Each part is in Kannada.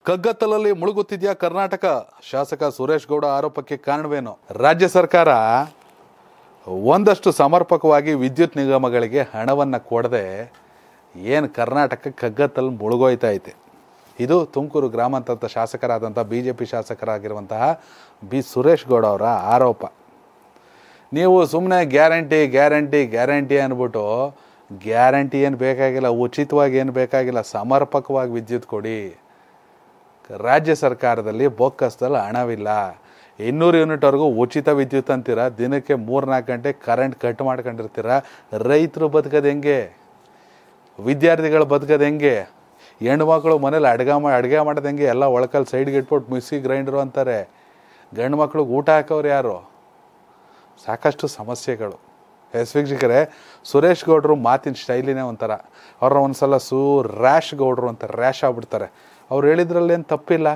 ಕಗ್ಗತ್ತಲಲ್ಲಿ ಮುಳುಗುತ್ತಿದೆಯಾ ಕರ್ನಾಟಕ ಶಾಸಕ ಸುರೇಶ್ ಗೌಡ ಆರೋಪಕ್ಕೆ ಕಾರಣವೇನು ರಾಜ್ಯ ಸರ್ಕಾರ ಒಂದಷ್ಟು ಸಮರ್ಪಕವಾಗಿ ವಿದ್ಯುತ್ ನಿಗಮಗಳಿಗೆ ಹಣವನ್ನು ಕೊಡದೆ ಏನು ಕರ್ನಾಟಕ ಕಗ್ಗತ್ತಲ್ಲಿ ಮುಳುಗೋಯ್ತಾ ಐತೆ ಇದು ತುಮಕೂರು ಗ್ರಾಮಾಂತರದ ಶಾಸಕರಾದಂಥ ಬಿ ಜೆ ಪಿ ಶಾಸಕರಾಗಿರುವಂತಹ ಬಿ ಸುರೇಶ್ ಗೌಡ ಅವರ ಆರೋಪ ನೀವು ಸುಮ್ಮನೆ ಗ್ಯಾರಂಟಿ ಗ್ಯಾರಂಟಿ ಗ್ಯಾರಂಟಿ ಅಂದ್ಬಿಟ್ಟು ಗ್ಯಾರಂಟಿ ಏನು ಬೇಕಾಗಿಲ್ಲ ಉಚಿತವಾಗಿ ಏನು ಬೇಕಾಗಿಲ್ಲ ಸಮರ್ಪಕವಾಗಿ ವಿದ್ಯುತ್ ಕೊಡಿ ರಾಜ್ಯ ಸರ್ಕಾರದಲ್ಲಿ ಬೊಕ್ಕಸದಲ್ಲಿ ಹಣವಿಲ್ಲ ಇನ್ನೂರು ಯೂನಿಟ್ವರೆಗೂ ಉಚಿತ ವಿದ್ಯುತ್ ಅಂತೀರ ದಿನಕ್ಕೆ ಮೂರ್ನಾಲ್ಕು ಗಂಟೆ ಕರೆಂಟ್ ಕಟ್ ಮಾಡ್ಕೊಂಡಿರ್ತೀರ ರೈತರು ಬದುಕೋದು ಹೆಂಗೆ ವಿದ್ಯಾರ್ಥಿಗಳು ಬದುಕೋದು ಹೆಂಗೆ ಹೆಣ್ಮಕ್ಳು ಮನೇಲಿ ಅಡ್ಗೆ ಮಾಡಿ ಅಡುಗೆ ಮಾಡೋದು ಹೆಂಗೆ ಎಲ್ಲ ಒಳಕಲ್ಲಿ ಸೈಡ್ಗೆ ಇಟ್ಬಿಟ್ಟು ಮಿಕ್ಸಿ ಗ್ರೈಂಡ್ರು ಅಂತಾರೆ ಗಂಡು ಮಕ್ಳಿಗೆ ಊಟ ಹಾಕೋರು ಯಾರು ಸಾಕಷ್ಟು ಸಮಸ್ಯೆಗಳು ಎಸ್ ವೀಕ್ಷಕರೇ ಸುರೇಶ್ ಗೌಡರು ಮಾತಿನ ಶೈಲಿನೇ ಒಂಥರ ಅವ್ರ ಒಂದ್ಸಲ ಸು ರ್ಯಾಶ್ ಗೌಡ್ರು ಅಂತ ರ್ಯಾಶ್ ಆಗ್ಬಿಡ್ತಾರೆ ಅವ್ರು ಹೇಳಿದ್ರಲ್ಲೇನು ತಪ್ಪಿಲ್ಲ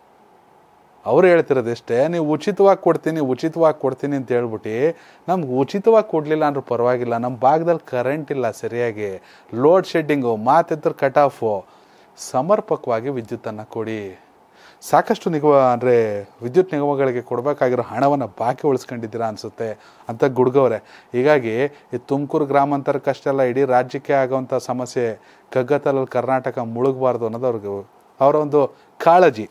ಅವ್ರು ಹೇಳ್ತಿರೋದು ಎಷ್ಟೇ ನೀವು ಉಚಿತವಾಗಿ ಕೊಡ್ತೀನಿ ಉಚಿತವಾಗಿ ಕೊಡ್ತೀನಿ ಅಂತ ಹೇಳ್ಬಿಟ್ಟು ನಮ್ಗೆ ಉಚಿತವಾಗಿ ಕೊಡಲಿಲ್ಲ ಅಂದ್ರೂ ಪರವಾಗಿಲ್ಲ ನಮ್ಮ ಭಾಗದಲ್ಲಿ ಕರೆಂಟ್ ಇಲ್ಲ ಸರಿಯಾಗಿ ಲೋಡ್ ಶೆಡ್ಡಿಂಗು ಮಾತೆತ್ರ ಕಟ್ ಆಫು ಸಮರ್ಪಕವಾಗಿ ವಿದ್ಯುತ್ತನ್ನು ಕೊಡಿ ಸಾಕಷ್ಟು ನಿಗಮ ಅಂದರೆ ವಿದ್ಯುತ್ ನಿಗಮಗಳಿಗೆ ಕೊಡಬೇಕಾಗಿರೋ ಹಣವನ್ನು ಬಾಕಿ ಉಳಿಸ್ಕೊಂಡಿದ್ದೀರಾ ಅನಿಸುತ್ತೆ ಅಂತ ಗುಡ್ಗವ್ರೆ ಹೀಗಾಗಿ ಈ ತುಮಕೂರು ಗ್ರಾಮಾಂತರಕ್ಕಷ್ಟೆಲ್ಲ ಇಡೀ ರಾಜ್ಯಕ್ಕೆ ಆಗೋವಂಥ ಸಮಸ್ಯೆ ಕಗ್ಗತ್ತಲಲ್ಲಿ ಕರ್ನಾಟಕ ಮುಳುಗಬಾರ್ದು ಅನ್ನೋದು ಅವ್ರಿಗೆ ಅವರ ಒಂದು ಕಾಳಜಿ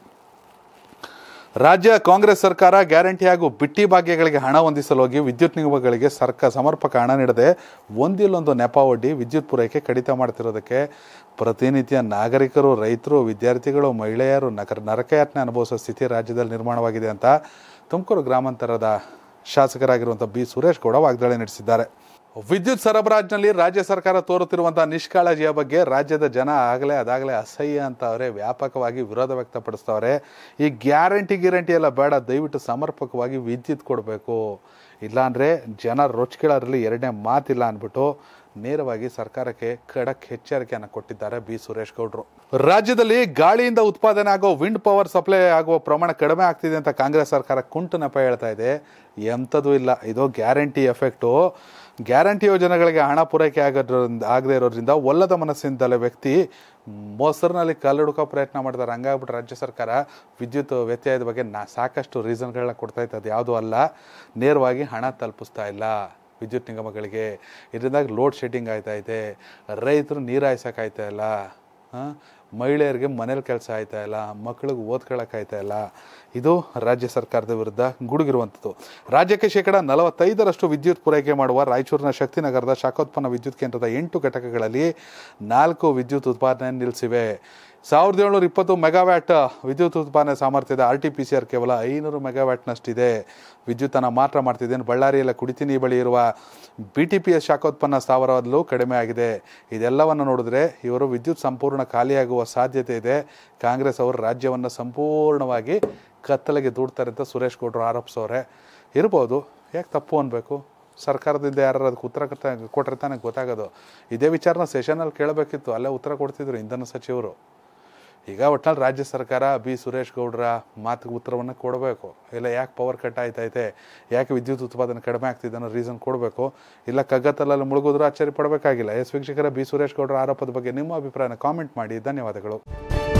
ರಾಜ್ಯ ಕಾಂಗ್ರೆಸ್ ಸರ್ಕಾರ ಗ್ಯಾರಂಟಿ ಹಾಗೂ ಬಿಟ್ಟಿ ಭಾಗ್ಯಗಳಿಗೆ ಹಣ ಹೊಂದಿಸಲು ಹೋಗಿ ವಿದ್ಯುತ್ ನಿಗಮಗಳಿಗೆ ಸರ್ಕ ಸಮರ್ಪಕ ಹಣ ನೀಡದೆ ಒಂದಿಲ್ಲೊಂದು ನೆಪ ಒಡ್ಡಿ ವಿದ್ಯುತ್ ಪೂರೈಕೆ ಕಡಿತ ಮಾಡ್ತಿರೋದಕ್ಕೆ ಪ್ರತಿನಿತ್ಯ ನಾಗರಿಕರು ರೈತರು ವಿದ್ಯಾರ್ಥಿಗಳು ಮಹಿಳೆಯರು ನಗರ ನರಕಯಾತನೆ ಅನುಭವಿಸೋ ಸ್ಥಿತಿ ರಾಜ್ಯದಲ್ಲಿ ನಿರ್ಮಾಣವಾಗಿದೆ ಅಂತ ತುಮಕೂರು ಗ್ರಾಮಾಂತರದ ಶಾಸಕರಾಗಿರುವಂಥ ಬಿ ಸುರೇಶ್ ಗೌಡ ವಾಗ್ದಾಳಿ ನಡೆಸಿದ್ದಾರೆ ವಿದ್ಯುತ್ ಸರಬರಾಜಿನಲ್ಲಿ ರಾಜ್ಯ ಸರ್ಕಾರ ತೋರುತ್ತಿರುವಂತಹ ನಿಷ್ಕಾಳಜಿಯ ಬಗ್ಗೆ ರಾಜ್ಯದ ಜನ ಆಗಲೇ ಅದಾಗಲೇ ಅಸಹ್ಯ ಅಂತವ್ರೆ ವ್ಯಾಪಕವಾಗಿ ವಿರೋಧ ವ್ಯಕ್ತಪಡಿಸ್ತವ್ರೆ ಈ ಗ್ಯಾರಂಟಿ ಗ್ಯಾರಂಟಿ ಎಲ್ಲ ಬೇಡ ದಯವಿಟ್ಟು ಸಮರ್ಪಕವಾಗಿ ವಿದ್ಯುತ್ ಕೊಡಬೇಕು ಇಲ್ಲಾಂದರೆ ಜನ ರೊಚ್ಕೇಳೋದ್ರಲ್ಲಿ ಎರಡನೇ ಮಾತಿಲ್ಲ ಅಂದ್ಬಿಟ್ಟು ನೇರವಾಗಿ ಸರ್ಕಾರಕ್ಕೆ ಖಡಕ್ ಎಚ್ಚರಿಕೆಯನ್ನು ಕೊಟ್ಟಿದ್ದಾರೆ ಬಿ ಸುರೇಶ್ ಗೌಡ್ರು ರಾಜ್ಯದಲ್ಲಿ ಗಾಳಿಯಿಂದ ಉತ್ಪಾದನೆ ಆಗೋ ವಿಂಡ್ ಪವರ್ ಸಪ್ಲೈ ಆಗುವ ಪ್ರಮಾಣ ಕಡಿಮೆ ಆಗ್ತಿದೆ ಅಂತ ಕಾಂಗ್ರೆಸ್ ಸರ್ಕಾರ ಕುಂಟು ನೆಪ ಹೇಳ್ತಾ ಇದೆ ಎಂಥದ್ದು ಇಲ್ಲ ಇದು ಗ್ಯಾರಂಟಿ ಎಫೆಕ್ಟು ಗ್ಯಾರಂಟಿ ಯೋಜನೆಗಳಿಗೆ ಹಣ ಪೂರೈಕೆ ಆಗೋದ್ರಿಂದ ಆಗದೆ ಇರೋದ್ರಿಂದ ಒಲ್ಲದ ಮನಸ್ಸಿಂದಲೇ ವ್ಯಕ್ತಿ ಮೊಸರಿನಲ್ಲಿ ಕಲ್ಲುಡುಕೋ ಪ್ರಯತ್ನ ಮಾಡ್ತಾರೆ ಹಂಗಾಗ್ಬಿಟ್ಟು ರಾಜ್ಯ ಸರ್ಕಾರ ವಿದ್ಯುತ್ ವ್ಯತ್ಯಯದ ಬಗ್ಗೆ ನಾ ಸಾಕಷ್ಟು ರೀಸನ್ಗಳನ್ನ ಕೊಡ್ತಾ ಇತ್ತು ಅದು ಯಾವುದೂ ಅಲ್ಲ ನೇರವಾಗಿ ಹಣ ತಲುಪಿಸ್ತಾ ಇಲ್ಲ ವಿದ್ಯುತ್ ನಿಗಮಗಳಿಗೆ ಇದರಿಂದಾಗಿ ಲೋಡ್ ಶೆಡ್ಡಿಂಗ್ ಆಯ್ತಾ ಇದೆ ರೈತರು ನೀರು ಹಾಯ್ಸೋಕ್ಕಾಯ್ತಾ ಇಲ್ಲ ಹಾಂ ಮಹಿಳೆಯರಿಗೆ ಮನೇಲಿ ಕೆಲಸ ಆಯ್ತಾ ಇಲ್ಲ ಮಕ್ಕಳಿಗೆ ಓದ್ಕೊಳ್ಳೋಕ್ಕಾಯ್ತಾ ಇಲ್ಲ ಇದು ರಾಜ್ಯ ಸರ್ಕಾರದ ವಿರುದ್ಧ ಗುಡುಗಿರುವಂಥದ್ದು ರಾಜ್ಯಕ್ಕೆ ಶೇಕಡ ನಲವತ್ತೈದರಷ್ಟು ವಿದ್ಯುತ್ ಪೂರೈಕೆ ಮಾಡುವ ರಾಯಚೂರಿನ ಶಕ್ತಿನಗರದ ಶಾಖೋತ್ಪನ್ನ ವಿದ್ಯುತ್ ಕೇಂದ್ರದ ಎಂಟು ಘಟಕಗಳಲ್ಲಿ ನಾಲ್ಕು ವಿದ್ಯುತ್ ಉತ್ಪಾದನೆ ನಿಲ್ಲಿಸಿವೆ ಸಾವಿರದ ಏಳ್ನೂರ ಇಪ್ಪತ್ತು ಮೆಗಾವ್ಯಾಟ್ ವಿದ್ಯುತ್ ಉತ್ಪಾದನೆ ಸಾಮರ್ಥ್ಯದ R T P C R ಕೇವಲ ಐನೂರು ಮೆಗಾವ್ಯಾಟ್ನಷ್ಟಿದೆ ವಿದ್ಯುತ್ತನ್ನು ಮಾತ್ರ ಮಾಡ್ತಿದ್ದೇನೆ ಬಳ್ಳಾರಿಯಲ್ಲಿ ಕುಡಿತಿನಿ ಬಳಿ ಇರುವ ಬಿ ಟಿ ಪಿ ಎಸ್ ಶಾಖೋತ್ಪನ್ನ ಸ್ಥಾವರದಲ್ಲೂ ಕಡಿಮೆ ಆಗಿದೆ ಇದೆಲ್ಲವನ್ನು ನೋಡಿದ್ರೆ ಇವರು ವಿದ್ಯುತ್ ಸಂಪೂರ್ಣ ಖಾಲಿಯಾಗುವ ಸಾಧ್ಯತೆ ಇದೆ ಕಾಂಗ್ರೆಸ್ ಅವರು ರಾಜ್ಯವನ್ನು ಸಂಪೂರ್ಣವಾಗಿ ಕತ್ತಲೆಗೆ ದೂಡ್ತಾರೆ ಅಂತ ಸುರೇಶ್ ಗೌಡ್ರು ಆರೋಪಿಸೋರೆ ಇರ್ಬೋದು ಯಾಕೆ ತಪ್ಪು ಅನ್ಬೇಕು ಸರ್ಕಾರದಿಂದ ಯಾರು ಅದಕ್ಕೆ ಉತ್ತರ ಕೊಟ್ಟ- ಕೊಟ್ರೆ ತಾನೇ ಗೊತ್ತಾಗೋದು ಇದೇ ವಿಚಾರನ ಸೆಷನಲ್ಲಿ ಕೇಳಬೇಕಿತ್ತು ಅಲ್ಲೇ ಉತ್ತರ ಕೊಡ್ತಿದ್ರು ಇಂಧನ ಸಚಿವರು ಈಗ ಒಟ್ನಲ್ಲಿ ರಾಜ್ಯ ಸರ್ಕಾರ ಬಿ ಸುರೇಶ್ ಗೌಡ್ರ ಮಾತಿಗೆ ಉತ್ತರವನ್ನು ಕೊಡಬೇಕು ಇಲ್ಲ ಯಾಕೆ ಪವರ್ ಕಟ್ ಆಯ್ತೈತೆ ಯಾಕೆ ವಿದ್ಯುತ್ ಉತ್ಪಾದನೆ ಕಡಿಮೆ ಆಗ್ತಿದೆ ಅನ್ನೋ ರೀಸನ್ ಕೊಡಬೇಕು ಇಲ್ಲ ಕಗ್ಗತ್ತಲಲ್ಲಿ ಮುಳುಗಿದ್ರು ಆಶ್ಚರ್ಯ ಪಡಬೇಕಾಗಿಲ್ಲ ಎಸ್ ವೀಕ್ಷಕರ ಬಿ ಸುರೇಶ್ ಗೌಡ್ರ ಆರೋಪದ ಬಗ್ಗೆ ನಿಮ್ಮ ಅಭಿಪ್ರಾಯನ ಕಾಮೆಂಟ್ ಮಾಡಿ ಧನ್ಯವಾದಗಳು